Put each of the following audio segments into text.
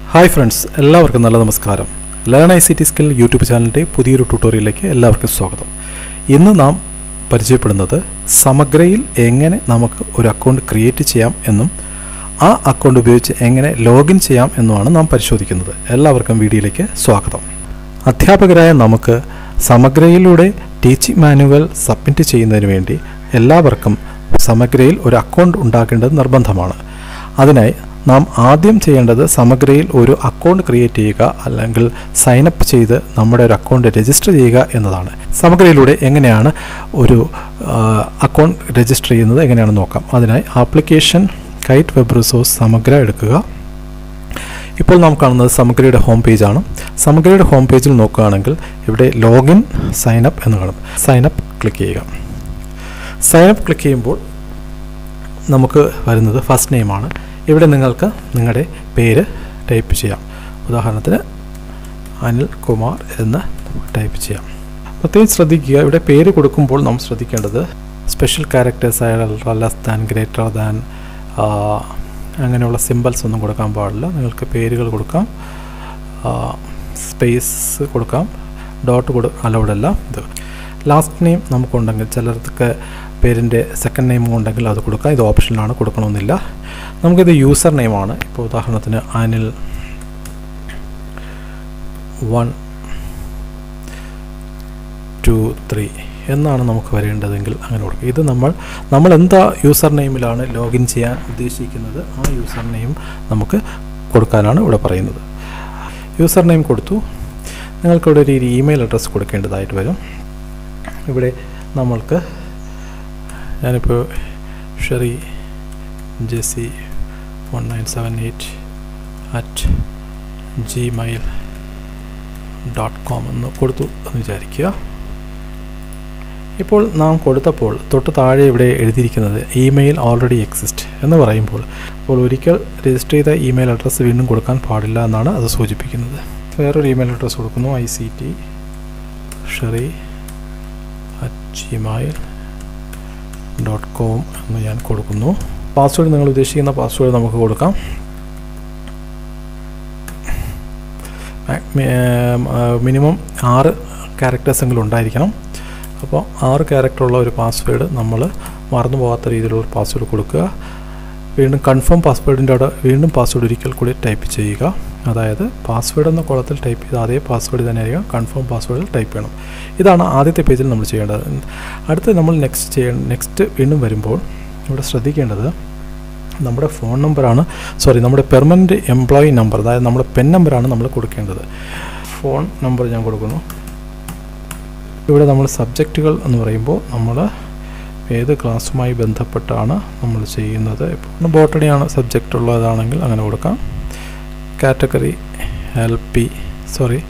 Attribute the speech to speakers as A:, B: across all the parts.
A: hi friends എല്ലാവർക്കും നല്ല നമസ്കാരം learn I C T skill YouTube ചാനലിൻ്റെ പുതിയൊരു ട്യൂട്ടോറിയലിലേക്ക് എല്ലാവർക്കും സ്വാഗതം ഇന്ന് നാം പരിചയപ്പെടുന്നത് സമഗ്രയിൽ എങ്ങനെ നമുക്ക് ഒരു അക്കൗണ്ട് ക്രിയേറ്റ് ചെയ്യാം എന്നും ആ അക്കൗണ്ട് ഉപയോഗിച്ച് എങ്ങനെ ലോഗിൻ ചെയ്യാം എന്നുമാണ് നാം പരിശോധിക്കുന്നത് എല്ലാവർക്കും വീഡിയോയിലേക്ക് സ്വാഗതം അധ്യാപകരായ നമുക്ക് സമഗ്രയിലൂടെ ടീച്ചിങ് മാനുവൽ സബ്മിറ്റ് ചെയ്യുന്നതിന് വേണ്ടി എല്ലാവർക്കും സമഗ്രയിൽ ഒരു അക്കൗണ്ട് ഉണ്ടാക്കേണ്ടത് നിർബന്ധമാണ് അതിനായി നാം ആദ്യം ചെയ്യേണ്ടത് സമഗ്രയിൽ ഒരു അക്കൗണ്ട് ക്രിയേറ്റ് ചെയ്യുക അല്ലെങ്കിൽ സൈനപ്പ് ചെയ്ത് നമ്മുടെ ഒരു അക്കൗണ്ട് രജിസ്റ്റർ ചെയ്യുക എന്നതാണ് സമഗ്രയിലൂടെ എങ്ങനെയാണ് ഒരു അക്കൗണ്ട് രജിസ്റ്റർ ചെയ്യുന്നത് എങ്ങനെയാണെന്ന് നോക്കാം അതിനായി ആപ്ലിക്കേഷൻ കൈറ്റ് വെബ് റിസോഴ്സ് സമഗ്ര എടുക്കുക ഇപ്പോൾ നാം കാണുന്നത് സമഗ്രയുടെ ഹോം പേജാണ് സമഗ്രയുടെ ഹോം പേജിൽ നോക്കുകയാണെങ്കിൽ ഇവിടെ ലോഗിൻ സൈനപ്പ് എന്ന് കാണും സൈനപ്പ് ക്ലിക്ക് ചെയ്യുക സൈനപ്പ് ക്ലിക്ക് ചെയ്യുമ്പോൾ നമുക്ക് വരുന്നത് ഫസ്റ്റ് നെയിമാണ് ഇവിടെ നിങ്ങൾക്ക് നിങ്ങളുടെ പേര് ടൈപ്പ് ചെയ്യാം ഉദാഹരണത്തിന് അനിൽ കുമാർ എന്ന് ടൈപ്പ് ചെയ്യാം പ്രത്യേകം ശ്രദ്ധിക്കുക ഇവിടെ പേര് കൊടുക്കുമ്പോൾ നാം ശ്രദ്ധിക്കേണ്ടത് സ്പെഷ്യൽ ക്യാരക്ടേഴ്സ് ആയ ലെസ് ദാൻ ഗ്രേറ്റർ ദാൻ അങ്ങനെയുള്ള സിമ്പിൾസ് ഒന്നും കൊടുക്കാൻ പാടില്ല നിങ്ങൾക്ക് പേരുകൾ കൊടുക്കാം സ്പേസ് കൊടുക്കാം ഡോട്ട് കൊടു അലൗഡ് അല്ല ഇത് ലാസ്റ്റ് നെയിം നമുക്കുണ്ടെങ്കിൽ ചിലർക്ക് പേരിൻ്റെ സെക്കൻഡ് നെയിം ഉണ്ടെങ്കിൽ അത് കൊടുക്കാം ഇത് ഓപ്ഷനിലാണ് കൊടുക്കണമെന്നില്ല നമുക്കിത് യൂസർ നെയിമാണ് ഇപ്പോൾ ഉദാഹരണത്തിന് അനിൽ വൺ ടു ത്രീ എന്നാണ് നമുക്ക് വരേണ്ടതെങ്കിൽ അങ്ങനെ കൊടുക്കുക ഇത് നമ്മൾ നമ്മൾ എന്താ യൂസർ നെയിമിലാണ് ലോഗിൻ ചെയ്യാൻ ഉദ്ദേശിക്കുന്നത് ആ യൂസർ നെയിം നമുക്ക് കൊടുക്കാനാണ് ഇവിടെ പറയുന്നത് യൂസർ നെയിം കൊടുത്തു നിങ്ങൾക്കിവിടെ ഒരു ഇമെയിൽ അഡ്രസ്സ് കൊടുക്കേണ്ടതായിട്ട് വരും ഇവിടെ നമ്മൾക്ക് ഞാനിപ്പോൾ Sherry JC one nine seven eight at Gmail dot com എന്ന് കൊടുത്തു എന്ന് വിചാരിക്കുക ഇപ്പോൾ നാം കൊടുത്തപ്പോൾ തൊട്ട് താഴെ ഇവിടെ എഴുതിയിരിക്കുന്നത് ഇമെയിൽ ഓൾറെഡി എക്സിസ്റ്റ് എന്ന് പറയുമ്പോൾ അപ്പോൾ ഒരിക്കൽ രജിസ്റ്റർ ചെയ്ത ഇമെയിൽ അഡ്രസ്സ് വീണ്ടും കൊടുക്കാൻ പാടില്ല എന്നാണ് അത് സൂചിപ്പിക്കുന്നത് വേറൊരു ഇമെയിൽ അഡ്രസ്സ് കൊടുക്കുന്നു I C T Sherry at Gmail dot com എന്ന് ഞാൻ കൊടുക്കുന്നു പാസ്വേഡ് നിങ്ങൾ ഉദ്ദേശിക്കുന്ന പാസ്വേഡ് നമുക്ക് കൊടുക്കാം മിനിമം ആറ് ക്യാരക്ടേഴ്സെങ്കിലും ഉണ്ടായിരിക്കണം അപ്പോൾ ആറ് ക്യാരക്ടറുള്ള ഒരു പാസ്വേഡ് നമ്മൾ മറന്നു പോകാത്ത രീതിയിലുള്ള ഒരു പാസ്വേഡ് കൊടുക്കുക വീണ്ടും കൺഫേം പാസ്വേഡിൻ്റെ അവിടെ വീണ്ടും പാസ്വേഡ് ഒരിക്കൽ കൂടി ടൈപ്പ് ചെയ്യുക അതായത് പാസ്വേഡ് എന്ന കുളത്തിൽ ടൈപ്പ് ചെയ്ത അതേ പാസ്വേഡ് തന്നെ ആയിരിക്കും കൺഫേം പാസ്വേഡിൽ ടൈപ്പ് ചെയ്യണം ഇതാണ് ആദ്യത്തെ പേജിൽ നമ്മൾ ചെയ്യേണ്ടത് അടുത്ത് നമ്മൾ നെക്സ്റ്റ് ചെയ്യ നെക്സ്റ്റ് വീണ്ടും വരുമ്പോൾ ഇവിടെ ശ്രദ്ധിക്കേണ്ടത് നമ്മുടെ ഫോൺ നമ്പറാണ് സോറി നമ്മുടെ പെർമനൻറ്റ് എംപ്ലോയി നമ്പർ അതായത് നമ്മുടെ പെൻ നമ്പറാണ് നമ്മൾ കൊടുക്കേണ്ടത് ഫോൺ നമ്പർ ഞാൻ കൊടുക്കുന്നു ഇവിടെ നമ്മൾ സബ്ജക്റ്റുകൾ എന്ന് പറയുമ്പോൾ നമ്മൾ ഏത് ക്ലാസ്സുമായി ബന്ധപ്പെട്ടാണ് നമ്മൾ ചെയ്യുന്നത് ഇപ്പോൾ ബോട്ടണിയാണ് സബ്ജക്റ്റ് ഉള്ളതാണെങ്കിൽ അങ്ങനെ കൊടുക്കാം category L P sorry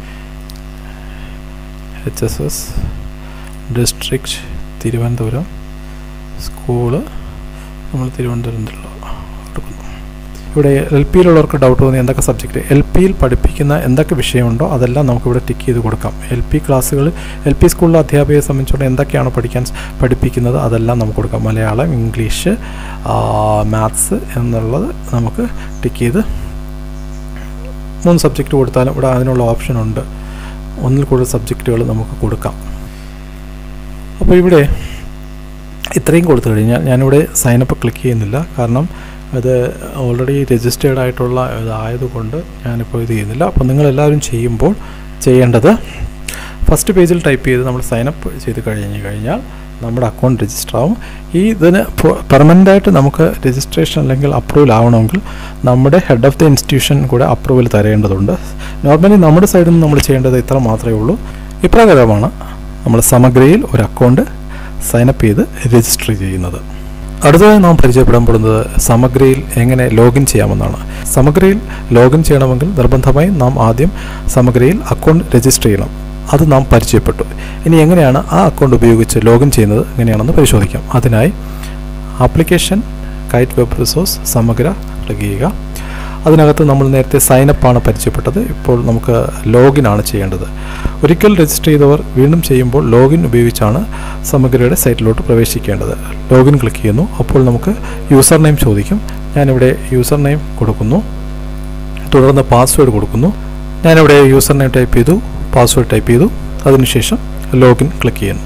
A: H S S district Thiruvananthapuram school നമ്മൾ തിരുവനന്തപുരത്തുള്ള കൊടുക്കുന്നു ഇവിടെ എൽ പിയിലുള്ളവർക്ക് ഡൗട്ട് തോന്നി എന്തൊക്കെ സബ്ജക്റ്റ് എൽ പിയിൽ പഠിപ്പിക്കുന്ന എന്തൊക്കെ വിഷയമുണ്ടോ അതെല്ലാം നമുക്കിവിടെ ടിക്ക് ചെയ്ത് കൊടുക്കാം എൽ പി ക്ലാസ്സുകൾ എൽ പി സ്കൂളിലെ അധ്യാപകരെ സംബന്ധിച്ചോളം എന്തൊക്കെയാണ് പഠിക്കാൻ പഠിപ്പിക്കുന്നത് അതെല്ലാം നമുക്ക് കൊടുക്കാം മലയാളം ഇംഗ്ലീഷ് മാത്സ് എന്നുള്ളത് നമുക്ക് ടിക്ക് ചെയ്ത് മൂന്ന് സബ്ജക്റ്റ് കൊടുത്താലും ഇവിടെ അതിനുള്ള ഓപ്ഷൻ ഉണ്ട് ഒന്നിൽ കൂടുതൽ സബ്ജക്റ്റുകൾ നമുക്ക് കൊടുക്കാം അപ്പോൾ ഇവിടെ ഇത്രയും കൊടുത്തു കഴിഞ്ഞാൽ ഞാനിവിടെ സൈനപ്പ് ക്ലിക്ക് ചെയ്യുന്നില്ല കാരണം അത് ഓൾറെഡി രജിസ്റ്റേർഡ് ആയിട്ടുള്ള ഇതായതുകൊണ്ട് ഞാനിപ്പോൾ ഇത് ചെയ്യുന്നില്ല അപ്പോൾ നിങ്ങളെല്ലാവരും ചെയ്യുമ്പോൾ ചെയ്യേണ്ടത് ഫസ്റ്റ് പേജിൽ ടൈപ്പ് ചെയ്ത് നമ്മൾ സൈനപ്പ് ചെയ്ത് കഴിഞ്ഞ് കഴിഞ്ഞാൽ നമ്മുടെ അക്കൗണ്ട് രജിസ്റ്റർ ആവും ഈ ഇതിന് പെർമനൻ്റായിട്ട് നമുക്ക് രജിസ്ട്രേഷൻ അല്ലെങ്കിൽ അപ്രൂവൽ ആവണമെങ്കിൽ നമ്മുടെ ഹെഡ് ഓഫ് ദി ഇൻസ്റ്റിറ്റ്യൂഷൻ കൂടെ അപ്രൂവൽ തരേണ്ടതുണ്ട് നോർമലി നമ്മുടെ സൈഡിൽ നിന്ന് നമ്മൾ ചെയ്യേണ്ടത് ഇത്ര മാത്രമേ ഉള്ളൂ ഇപ്രകാരമാണ് നമ്മൾ സമഗ്രയിൽ ഒരു അക്കൗണ്ട് സൈനപ്പ് ചെയ്ത് രജിസ്റ്റർ ചെയ്യുന്നത് അടുത്തതായി നാം പരിചയപ്പെടാൻ പോകുന്നത് സമഗ്രയിൽ എങ്ങനെ ലോഗിൻ ചെയ്യാമെന്നാണ് സമഗ്രയിൽ ലോഗിൻ ചെയ്യണമെങ്കിൽ നിർബന്ധമായും നാം ആദ്യം സമഗ്രയിൽ അക്കൗണ്ട് രജിസ്റ്റർ ചെയ്യണം അത് നാം പരിചയപ്പെട്ടു ഇനി എങ്ങനെയാണ് ആ അക്കൗണ്ട് ഉപയോഗിച്ച് ലോഗിൻ ചെയ്യുന്നത് എങ്ങനെയാണെന്ന് പരിശോധിക്കാം അതിനായി application KITE web resource Samagra click ചെയ്യുക അതിനകത്ത് നമ്മൾ നേരത്തെ സൈനപ്പ് ആണ് പരിചയപ്പെട്ടത് ഇപ്പോൾ നമുക്ക് ലോഗിൻ ആണ് ചെയ്യേണ്ടത് ഒരിക്കൽ രജിസ്റ്റർ ചെയ്തവർ വീണ്ടും ചെയ്യുമ്പോൾ ലോഗിൻ ഉപയോഗിച്ചാണ് സമഗ്രയുടെ സൈറ്റിലോട്ട് പ്രവേശിക്കേണ്ടത് ലോഗിൻ ക്ലിക്ക് ചെയ്യുന്നു അപ്പോൾ നമുക്ക് യൂസർ നെയിം ചോദിക്കും ഞാനിവിടെ യൂസർ നെയിം കൊടുക്കുന്നു തുടർന്ന് പാസ്വേഡ് കൊടുക്കുന്നു ഞാനിവിടെ യൂസർ നെയിം ടൈപ്പ് ചെയ്തു പാസ്വേഡ് ടൈപ്പ് ചെയ്തു അതിനുശേഷം ലോഗിൻ ക്ലിക്ക് ചെയ്യുന്നു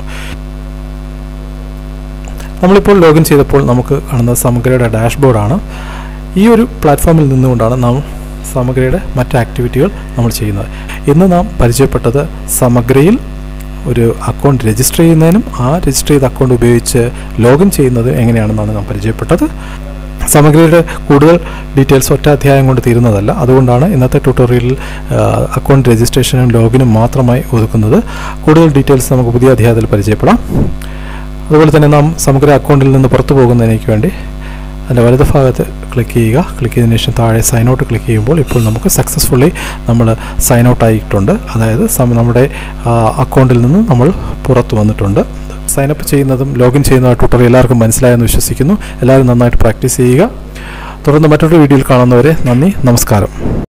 A: നമ്മളിപ്പോൾ ലോഗിൻ ചെയ്തപ്പോൾ നമുക്ക് കാണുന്നത് സമഗ്രയുടെ ഡാഷ്ബോർഡാണ് ഈ ഒരു പ്ലാറ്റ്ഫോമിൽ നിന്നുകൊണ്ടാണ് നാം സമഗ്രയുടെ മറ്റ് ആക്ടിവിറ്റികൾ നമ്മൾ ചെയ്യുന്നത് ഇന്ന് നാം പരിചയപ്പെട്ടത് സമഗ്രയിൽ ഒരു അക്കൗണ്ട് രജിസ്റ്റർ ചെയ്യുന്നതിനും ആ രജിസ്റ്റർ ചെയ്ത അക്കൗണ്ട് ഉപയോഗിച്ച് ലോഗിൻ ചെയ്യുന്നത് എങ്ങനെയാണെന്നാണ് നാം പരിചയപ്പെട്ടത് സമഗ്രയുടെ കൂടുതൽ ഡീറ്റെയിൽസ് ഒറ്റ അധ്യായം കൊണ്ട് തീരുന്നതല്ല അതുകൊണ്ടാണ് ഇന്നത്തെ ട്യൂട്ടോറിയലിൽ അക്കൗണ്ട് രജിസ്ട്രേഷനും ലോഗിനും മാത്രമായി ഒതുക്കുന്നത് കൂടുതൽ ഡീറ്റെയിൽസ് നമുക്ക് പുതിയ അധ്യായത്തിൽ പരിചയപ്പെടാം അതുപോലെ തന്നെ നാം സമഗ്ര അക്കൗണ്ടിൽ നിന്ന് പുറത്തു പോകുന്നതിനേക്ക് വേണ്ടി അതിൻ്റെ വലത് ഭാഗത്ത് ക്ലിക്ക് ചെയ്യുക ക്ലിക്ക് ചെയ്തതിനു ശേഷം താഴെ സൈൻ ഔട്ട് ക്ലിക്ക് ചെയ്യുമ്പോൾ ഇപ്പോൾ നമുക്ക് സക്സസ്ഫുള്ളി നമ്മൾ സൈൻ ഔട്ട് ആയിട്ടുണ്ട് അതായത് നമ്മുടെ അക്കൗണ്ടിൽ നിന്ന് നമ്മൾ പുറത്തു വന്നിട്ടുണ്ട് സൈനപ്പ് ചെയ്യുന്നതും ലോഗിൻ ചെയ്യുന്നതും ട്യൂട്ടോറിയൽ എല്ലാവർക്കും മനസ്സിലായെന്ന് വിശ്വസിക്കുന്നു എല്ലാവരും നന്നായിട്ട് പ്രാക്ടീസ് ചെയ്യുക തുടർന്ന് മറ്റൊരു വീഡിയോയിൽ കാണുന്നവരെ നന്ദി നമസ്കാരം